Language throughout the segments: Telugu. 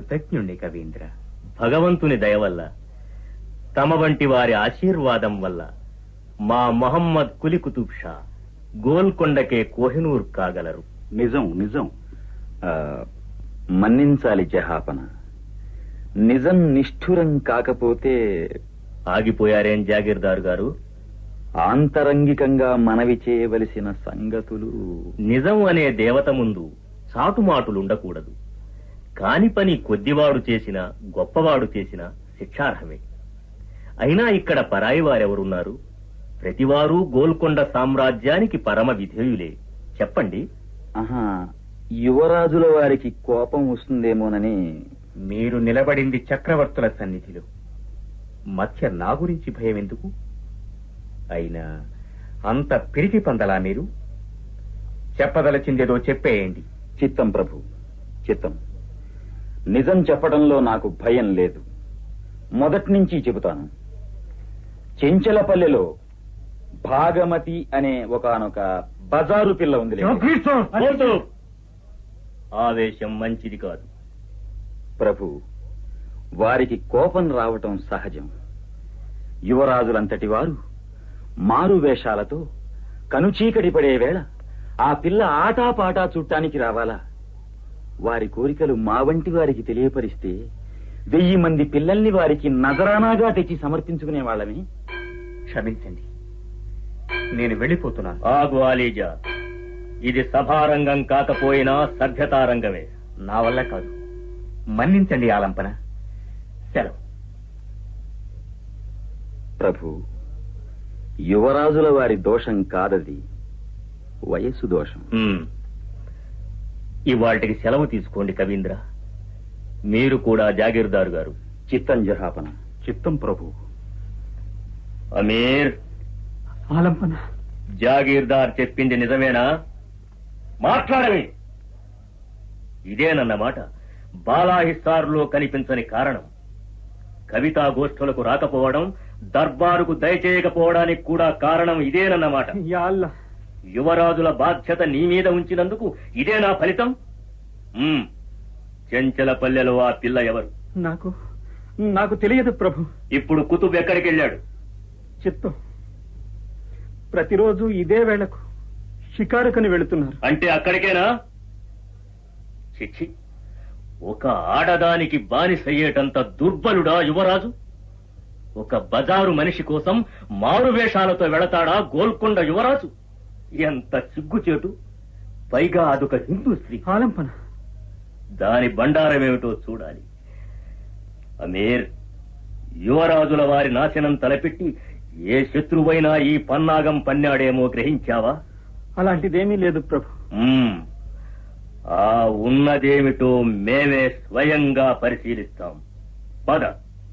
కృతజ్ఞుణ్ణి కవీంద్ర భగవంతుని దయ వల్ల తమ వంటి వారి ఆశీర్వాదం వల్ల మా మొహమ్మద్ కులి కుతుబ్ షా గోల్కొండకే కోహినూర్ కాగలరు నిజం నిజం ఆ, మన్నించాలి జహాపన నిజం నిష్ఠురం కాకపోతే ఆగిపోయారేం జాగీర్దార్ గారు ఆంతరంగికంగా మనవి చేయవలసిన సంగతులు నిజం అనే దేవత ముందు చాటుమాటులుండకూడదు కాని పని కొద్దివాడు చేసిన గొప్పవాడు చేసిన శిక్షార్హమే అయినా ఇక్కడ పరాయి వారెవరున్నారు ప్రతివారు గోల్కొండ సామ్రాజ్యానికి పరమ విధేయులే చెప్పండి ఆహా యువరాజుల వారికి కోపం వస్తుందేమోనని మీరు నిలబడింది చక్రవర్తుల సన్నిధిలో మధ్య నా గురించి భయం ఎందుకు అయినా అంత పిరికి పందలా మీరు చెప్పదలచిందేదో చెప్పేయండి చిత్తం ప్రభు చిత్తం నిజం చెప్పడంలో నాకు భయం లేదు మొదటి నుంచి చెబుతాను చెంచలపల్లెలో భాగమతి అనే ఒకానొక బజారు పిల్ల ఉంది పోతూ! ఆవేశం మంచిది కాదు ప్రభు వారికి కోపం రావటం సహజం యువరాజులంతటి వారు మారు వేషాలతో కనుచీకటి పడే వేళ ఆ పిల్ల ఆటాపాటా చుట్టానికి రావాలా వారి కోరికలు మా వంటి వారికి తెలియపరిస్తే వెయ్యి మంది పిల్లల్ని వారికి నజరానాగా తెచ్చి సమర్పించుకునే వాళ్ళమే క్షమించండి నేను వెళ్ళిపోతున్నాను ఆగు ఆలీజా ఇది సభారంగం కాకపోయినా సభ్యతారంగమే నా వల్ల కాదు మన్నించండి ఆలంపన సెలవు ప్రభు యువరాజుల వారి దోషం కాదది వయస్సు దోషం హ్మ్. ఇవాళ్టికి సెలవు తీసుకోండి కవీంద్ర మీరు కూడా జాగీర్దారు గారు చిత్తం జహాపన చిత్తం ప్రభు అమీర్ ఆలంపన జాగీర్దార్ చెప్పింది నిజమేనా మాట్లాడవి ఇదేనన్నమాట బాలాహిస్సార్లో కనిపించని కారణం కవితా గోష్ఠులకు రాకపోవడం దర్బారుకు దయచేయకపోవడానికి కూడా కారణం ఇదేనన్నమాట యువరాజుల బాధ్యత నీ మీద ఉంచినందుకు ఇదే నా ఫలితం మ్మ్. చెంచలపల్లెలో ఆ పిల్ల ఎవరు నాకు నాకు తెలియదు ప్రభు ఇప్పుడు కుతుబ్ ఎక్కడికి వెళ్ళాడు చిత్తం ప్రతిరోజు ఇదే వేళకు షికారుకని వెళుతున్నారు అంటే అక్కడికేనా చిచ్చి ఒక ఆడదానికి బానిసయ్యేటంత దుర్బలుడా యువరాజు ఒక బజారు మనిషి కోసం మారు వేషాలతో వెళతాడా గోల్కొండ యువరాజు ఎంత సిగ్గుచేటు పైగా అదొక హిందూ స్త్రీ ఆలంపన దాని బండారమేమిటో చూడాలి అమీర్ యువరాజుల వారి నాశనం తలపెట్టి ఏ శత్రువైనా ఈ పన్నాగం పన్నాడేమో గ్రహించావా అలాంటిదేమీ లేదు ప్రభు మ్మ్. ఆ ఉన్నదేమిటో మేమే స్వయంగా పరిశీలిస్తాం పద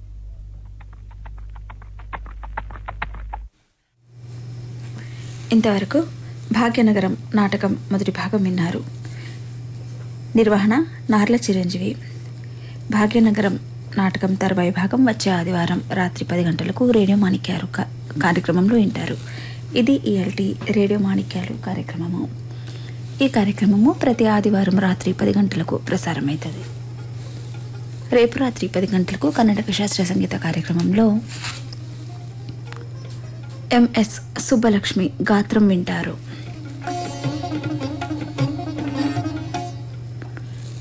ఇంతవరకు భాగ్యనగరం నాటకం మొదటి భాగం విన్నారు నిర్వహణ నార్ల చిరంజీవి భాగ్యనగరం నాటకం తర్వాయి భాగం వచ్చే ఆదివారం రాత్రి పది గంటలకు రేడియో మాణిక్యాలు కా- కార్యక్రమంలో వింటారు ఇది ఈఎల్టీ రేడియో మాణిక్యాలు కార్యక్రమము ఈ కార్యక్రమము ప్రతి ఆదివారం రాత్రి పది గంటలకు ప్రసారమవుతుంది రేపు రాత్రి పది గంటలకు కర్ణాటక శాస్త్రీయ సంగీత కార్యక్రమంలో ఎంఎస్ సుబ్బలక్ష్మి గాత్రం వింటారు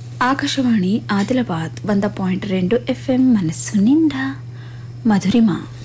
ఆకాశవాణి ఆదిలాబాద్ వంద పాయింట్ రెండు ఎఫ్ఎం మనస్సు నిండా మధురిమ